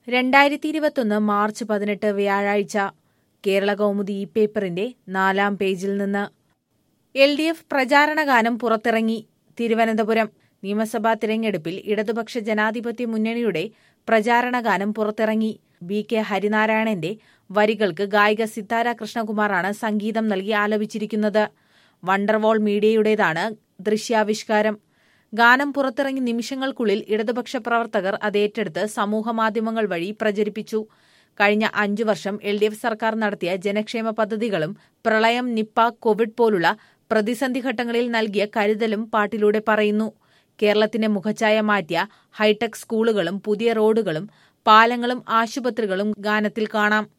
രണ്ടായിരത്തി ഇരുപത്തൊന്ന് മാർച്ച് പതിനെട്ട് വ്യാഴാഴ്ച കേരള കൗമുദി ഈ പേപ്പറിന്റെ നാലാം പേജിൽ നിന്ന് എൽ ഡി എഫ് പ്രചാരണഗാനം പുറത്തിറങ്ങി തിരുവനന്തപുരം നിയമസഭാ തിരഞ്ഞെടുപ്പിൽ ഇടതുപക്ഷ ജനാധിപത്യ മുന്നണിയുടെ പ്രചാരണഗാനം പുറത്തിറങ്ങി ബി കെ ഹരിനാരായണന്റെ വരികൾക്ക് ഗായിക സിത്താര കൃഷ്ണകുമാറാണ് സംഗീതം നൽകി ആലപിച്ചിരിക്കുന്നത് വണ്ടർവോൾ മീഡിയയുടേതാണ് ദൃശ്യാവിഷ്കാരം ഗാനം പുറത്തിറങ്ങി നിമിഷങ്ങൾക്കുള്ളിൽ ഇടതുപക്ഷ പ്രവർത്തകർ അത് ഏറ്റെടുത്ത് സമൂഹമാധ്യമങ്ങൾ വഴി പ്രചരിപ്പിച്ചു കഴിഞ്ഞ അഞ്ചു വർഷം എൽ ഡി എഫ് സർക്കാർ നടത്തിയ ജനക്ഷേമ പദ്ധതികളും പ്രളയം നിപ്പ കോവിഡ് പോലുള്ള പ്രതിസന്ധി ഘട്ടങ്ങളിൽ നൽകിയ കരുതലും പാട്ടിലൂടെ പറയുന്നു കേരളത്തിന്റെ മുഖഛായ മാറ്റിയ ഹൈടെക് സ്കൂളുകളും പുതിയ റോഡുകളും പാലങ്ങളും ആശുപത്രികളും ഗാനത്തിൽ കാണാം